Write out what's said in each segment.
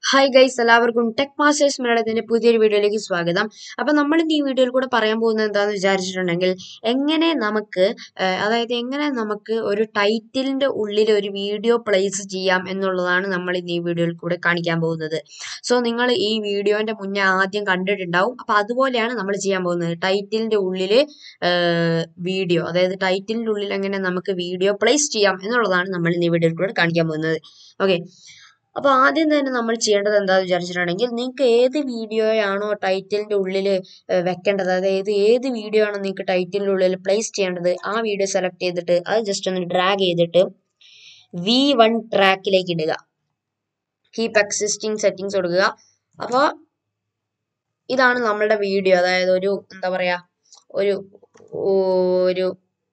hi guys എല്ലാവർക്കും Tech Masters മേളത്തിന്റെ പുതിയൊരു വീഡിയോയിലേക്ക് സ്വാഗതം അപ്പൊ നമ്മൾ ഇന്ന് ഈ വീഡിയോയിൽ കൂടെ പറയാൻ പോകുന്നത് എന്താണെന്ന് വിചാരിച്ചിട്ടുണ്ടെങ്കിൽ എങ്ങനെ നമുക്ക് ഏഹ്, അതായത് എങ്ങനെ നമുക്ക് ഒരു ടൈറ്റിലിന്റെ ഉള്ളിൽ ഒരു വീഡിയോ പ്ലേസ് ചെയ്യാം എന്നുള്ളതാണ് നമ്മൾ ഇന്ന് ഈ വീഡിയോയിൽ കൂടെ കാണിക്കാൻ പോകുന്നത് സോ നിങ്ങൾ ഈ വീഡിയോന്റെ മുന്നേ ആദ്യം കണ്ടിട്ടുണ്ടാവും അപ്പൊ അതുപോലെയാണ് നമ്മൾ ചെയ്യാൻ പോകുന്നത് ടൈറ്റിലിന്റെ ഉള്ളിൽ വീഡിയോ അതായത് ടൈറ്റിലിന്റെ ഉള്ളിൽ എങ്ങനെ നമുക്ക് വീഡിയോ പ്ലേസ് ചെയ്യാം എന്നുള്ളതാണ് നമ്മൾ ഇന്ന് ഈ വീഡിയോയിൽ കൂടെ കാണിക്കാൻ പോകുന്നത് ഓക്കെ അപ്പൊ ആദ്യം തന്നെ നമ്മൾ ചെയ്യേണ്ടത് എന്താന്ന് വിചാരിച്ചിട്ടുണ്ടെങ്കിൽ നിങ്ങൾക്ക് ഏത് വീഡിയോയാണോ ടൈറ്റിലിന്റെ ഉള്ളിൽ വെക്കേണ്ടത് അതായത് ഏത് വീഡിയോ ആണോ നിങ്ങൾക്ക് ടൈറ്റിലിന്റെ ഉള്ളിൽ പ്ലേസ് ചെയ്യേണ്ടത് ആ വീഡിയോ സെലക്ട് ചെയ്തിട്ട് അത് ജസ്റ്റ് ഒന്ന് ഡ്രാഗ് ചെയ്തിട്ട് വി വൺ ട്രാക്കിലേക്ക് ഇടുക കീപ് എക്സിസ്റ്റിംഗ് സെറ്റിംഗ്സ് കൊടുക്കുക അപ്പോൾ ഇതാണ് നമ്മളുടെ വീഡിയോ അതായത് ഒരു എന്താ പറയാ ഒരു ഒരു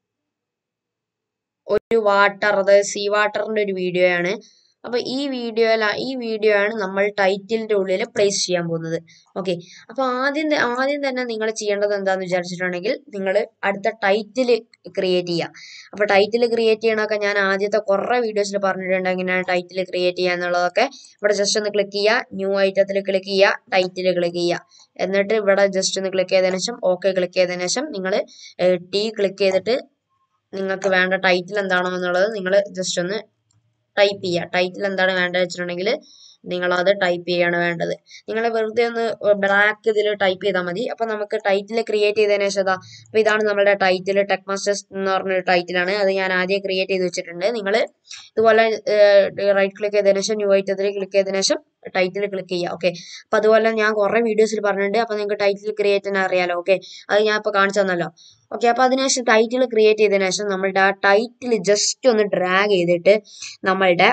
ഒരു വാട്ടർ അതായത് സീ വാട്ടറിന്റെ ഒരു വീഡിയോ ആണ് അപ്പൊ ഈ വീഡിയോയിൽ ഈ വീഡിയോ ആണ് നമ്മൾ ടൈറ്റിലിന്റെ ഉള്ളിൽ പ്ലേസ് ചെയ്യാൻ പോകുന്നത് ഓക്കെ അപ്പൊ ആദ്യം ത- ആദ്യം തന്നെ നിങ്ങൾ ചെയ്യേണ്ടത് എന്താന്ന് വിചാരിച്ചിട്ടുണ്ടെങ്കിൽ നിങ്ങൾ അടുത്ത ടൈറ്റിൽ ക്രിയേറ്റ് ചെയ്യുക അപ്പൊ ടൈറ്റിൽ ക്രിയേറ്റ് ചെയ്യണമൊക്കെ ഞാൻ ആദ്യത്തെ കുറെ വീഡിയോസിൽ പറഞ്ഞിട്ടുണ്ട് എങ്ങനെയാണ് ടൈറ്റിൽ ക്രിയേറ്റ് ചെയ്യുക എന്നുള്ളതൊക്കെ ഇവിടെ ജസ്റ്റ് ഒന്ന് ക്ലിക്ക് ചെയ്യുക ന്യൂ ഐറ്റത്തിൽ ക്ലിക്ക് ചെയ്യുക ടൈറ്റിൽ ക്ലിക്ക് ചെയ്യുക എന്നിട്ട് ഇവിടെ ജസ്റ്റ് ഒന്ന് ക്ലിക്ക് ചെയ്തതിനു ശേഷം ഓക്കെ ക്ലിക്ക് ചെയ്തതിനു ശേഷം നിങ്ങൾ ടി ക്ലിക്ക് ചെയ്തിട്ട് നിങ്ങൾക്ക് വേണ്ട ടൈറ്റിൽ എന്താണോ എന്നുള്ളത് നിങ്ങൾ ജസ്റ്റ് ഒന്ന് ടൈപ്പ് ചെയ്യുക ടൈറ്റിൽ എന്താണ് വേണ്ടത് വെച്ചിട്ടുണ്ടെങ്കിൽ നിങ്ങൾ അത് ടൈപ്പ് ചെയ്യാണ് വേണ്ടത് നിങ്ങൾ വെറുതെ ഒന്ന് ബ്ലാക്ക് ഇതിൽ ടൈപ്പ് ചെയ്താൽ മതി അപ്പൊ നമുക്ക് ടൈറ്റിൽ ക്രിയേറ്റ് ചെയ്തതിനു ശേഷം ഇതാ അപ്പൊ ഇതാണ് നമ്മുടെ ടൈറ്റിൽ ടെക് മാസ്റ്റേഴ്സ് എന്ന് പറഞ്ഞൊരു ടൈറ്റിലാണ് അത് ഞാൻ ആദ്യം ക്രിയേറ്റ് ചെയ്ത് വെച്ചിട്ടുണ്ട് നിങ്ങൾ ഇതുപോലെ റൈറ്റ് ക്ലിക്ക് ചെയ്തതിനു ശേഷം ന്യൂ ഐറ്റത്തിൽ ക്ലിക്ക് ചെയ്തതിനു ശേഷം ടൈറ്റിൽ ക്ലിക്ക് ചെയ്യുക ഓക്കെ അപ്പൊ അതുപോലെ ഞാൻ കുറെ വീഡിയോസിൽ പറഞ്ഞിട്ടുണ്ട് അപ്പൊ നിങ്ങൾക്ക് ടൈറ്റിൽ ക്രിയേറ്റ് ചെയ്യാൻ അറിയാലോ ഓക്കെ അത് ഞാൻ ഇപ്പൊ കാണിച്ചു തന്നല്ലോ ഓക്കെ അപ്പൊ അതിനുശേഷം ടൈറ്റിൽ ക്രിയേറ്റ് ചെയ്തതിനു ശേഷം നമ്മളുടെ ആ ടൈറ്റിൽ ജസ്റ്റ് ഒന്ന് ഡ്രാഗ് ചെയ്തിട്ട് നമ്മളുടെ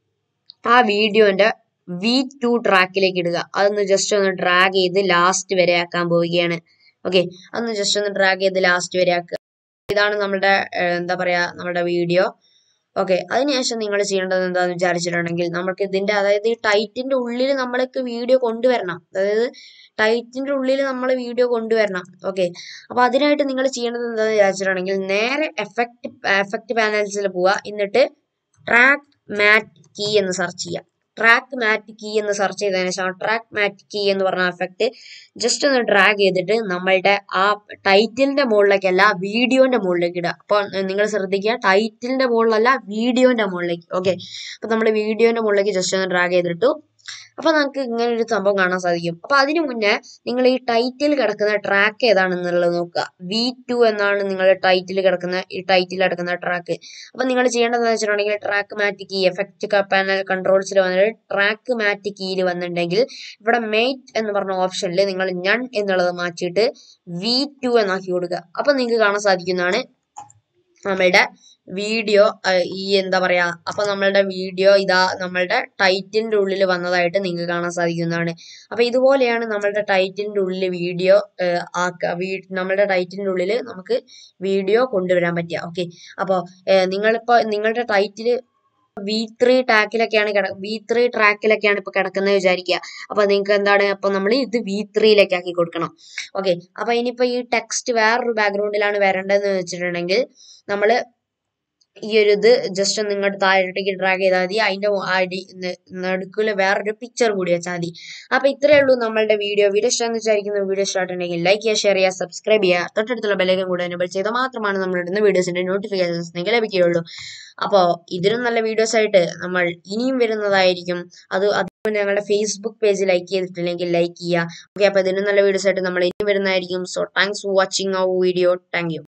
ആ വീഡിയോന്റെ വി ടു ട്രാക്കിലേക്ക് ഇടുക അതൊന്ന് ജസ്റ്റ് ഒന്ന് ഡ്രാഗ് ചെയ്ത് ലാസ്റ്റ് വരെ ആക്കാൻ പോവുകയാണ് ഓക്കെ അതൊന്ന് ജസ്റ്റ് ഒന്ന് ഡ്രാഗ് ചെയ്ത് ലാസ്റ്റ് വരെ ആക്കുക ഇതാണ് നമ്മുടെ ഏഹ്, എന്താ പറയാ നമ്മുടെ വീഡിയോ ഓക്കെ അതിനുശേഷം നിങ്ങൾ ചെയ്യേണ്ടത് എന്താന്ന് വിചാരിച്ചിട്ടുണ്ടെങ്കിൽ നമുക്ക് ഇതിന്റെ അതായത് ഈ ടൈറ്റിന്റെ ഉള്ളിൽ നമ്മൾക്ക് വീഡിയോ കൊണ്ടുവരണം അതായത് ടൈറ്റിന്റെ ഉള്ളിൽ നമ്മൾ വീഡിയോ കൊണ്ടുവരണം ഓക്കെ അപ്പൊ അതിനായിട്ട് നിങ്ങൾ ചെയ്യേണ്ടത് എന്താന്ന് വിചാരിച്ചിട്ടുണ്ടെങ്കിൽ നേരെ എഫക്റ്റ് എഫക്റ്റ് പാനൽസിൽ പോവുക എന്നിട്ട് ട്രാക്ക് മാറ്റ് കീ എന്ന് സെർച്ച് ചെയ്യുക ട്രാക്ക് മാറ്റ് കീ എന്ന് സെർച്ച് ചെയ്തതിനു ശേഷം ട്രാക്ക് മാറ്റ് കീ എന്ന് പറഞ്ഞ എഫക്റ്റ് ജസ്റ്റ് ഒന്ന് ഡ്രാഗ് ചെയ്തിട്ട് നമ്മളുടെ ആ ടൈറ്റിലിന്റെ മുകളിലേക്കല്ല വീഡിയോന്റെ മുകളിലേക്ക് ഇടുക അപ്പോൾ നിങ്ങൾ ശ്രദ്ധിക്കുക ടൈറ്റിലിന്റെ മുകളിലല്ല വീഡിയോന്റെ മുകളിലേക്ക് ഓക്കെ അപ്പൊ നമ്മൾ വീഡിയോന്റെ മുകളിലേക്ക് ജസ്റ്റ് ഒന്ന് ഡ്രാഗ് ചെയ്തിട്ടു അപ്പൊ നമുക്ക് ഇങ്ങനെ ഒരു സംഭവം കാണാൻ സാധിക്കും അപ്പൊ അതിനു മുന്നേ നിങ്ങൾ ഈ ടൈറ്റിൽ കിടക്കുന്ന ട്രാക്ക് ഏതാണെന്നുള്ളത് നോക്കുക വി ടു എന്നാണ് നിങ്ങളുടെ ടൈറ്റിൽ കിടക്കുന്ന ഈ ടൈറ്റിൽ കിടക്കുന്ന ട്രാക്ക് അപ്പൊ നിങ്ങൾ ചെയ്യേണ്ടതെന്ന് വെച്ചിട്ടുണ്ടെങ്കിൽ track matte key effect panel കൺട്രോൾസിൽ വന്നിട്ട് ട്രാക്ക് മാറ്റ് കീയിൽ വന്നിട്ടുണ്ടെങ്കിൽ ഇവിടെ മെയ്റ്റ് എന്ന് പറഞ്ഞ ഓപ്ഷനിൽ നിങ്ങൾ ഞൺ എന്നുള്ളത് മാറ്റിയിട്ട് വി ടു എന്നാക്കി കൊടുക്കുക അപ്പൊ നിങ്ങൾക്ക് കാണാൻ സാധിക്കുന്നതാണ് നമ്മളുടെ വീഡിയോ ഈ എന്താ പറയാ അപ്പൊ നമ്മളുടെ വീഡിയോ ഇതാ നമ്മളുടെ ടൈറ്റിലിന്റെ ഉള്ളിൽ വന്നതായിട്ട് നിങ്ങൾക്ക് കാണാൻ സാധിക്കുന്നതാണ് അപ്പൊ ഇതുപോലെയാണ് നമ്മളുടെ ടൈറ്റിലിന്റെ ഉള്ളിൽ വീഡിയോ ആക്കുക വീ- നമ്മളുടെ ടൈറ്റിലിന്റെ ഉള്ളിൽ നമുക്ക് വീഡിയോ കൊണ്ടുവരാൻ പറ്റുക ഓക്കെ അപ്പോൾ നിങ്ങളിപ്പോ നിങ്ങളുടെ ടൈറ്റിൽ വി ത്രീ ടാക്കിലൊക്കെയാണ് കിട വി ത്രീ ട്രാക്കിലൊക്കെയാണ് ഇപ്പൊ കിടക്കുന്നത് വിചാരിക്കുക അപ്പൊ നിങ്ങൾക്ക് എന്താണ് അപ്പൊ നമ്മൾ ഇത് വി ത്രീയിലേക്ക് ആക്കി കൊടുക്കണം ഓക്കെ അപ്പൊ ഇനിയിപ്പോ ഈ ടെക്സ്റ്റ് വേറൊരു ബാക്ക്ഗ്രൗണ്ടിലാണ് വരേണ്ടതെന്ന് വെച്ചിട്ടുണ്ടെങ്കിൽ നമ്മൾ ഈ ഒരു ഇത് ജസ്റ്റ് നിങ്ങളുടെ താഴോട്ടേക്ക് ഡ്രാഗ് ചെയ്താൽ മതി അതിന്റെ അടി നടുക്കില് വേറൊരു പിക്ചർ കൂടി വെച്ചാൽ മതി അപ്പൊ ഇത്രയേ ഉള്ളൂ നമ്മളുടെ വീഡിയോ വീഡിയോ ഇഷ്ടമെന്ന് വിചാരിക്കുന്ന വീഡിയോ സ്റ്റാർട്ട് ഉണ്ടെങ്കിൽ ലൈക്ക് ചെയ്യുക ഷെയർ ചെയ്യുക സബ്സ്ക്രൈബ് ചെയ്യുക തൊട്ടടുത്തുള്ള ബെല്ലൈക്കൻ കൂടെ എനേബിൾ ചെയ്താൽ മാത്രമാണ് നമ്മൾ ഇടുന്ന വീഡിയോസിന്റെ നോട്ടിഫിക്കേഷൻസ് നിങ്ങൾക്ക് ലഭിക്കുകയുള്ളൂ അപ്പോൾ ഇതിലും നല്ല വീഡിയോസ് ആയിട്ട് നമ്മൾ ഇനിയും വരുന്നതായിരിക്കും അത് അതുപോലെ ഞങ്ങളുടെ ഫേസ്ബുക്ക് പേജ് ലൈക്ക് ചെയ്തിട്ടില്ലെങ്കിൽ ലൈക്ക് ചെയ്യുക ഓക്കെ അപ്പോൾ ഇതിനും നല്ല വീഡിയോസ് ആയിട്ട് നമ്മൾ ഇനിയും വരുന്നതായിരിക്കും so thanks for watching our video thank U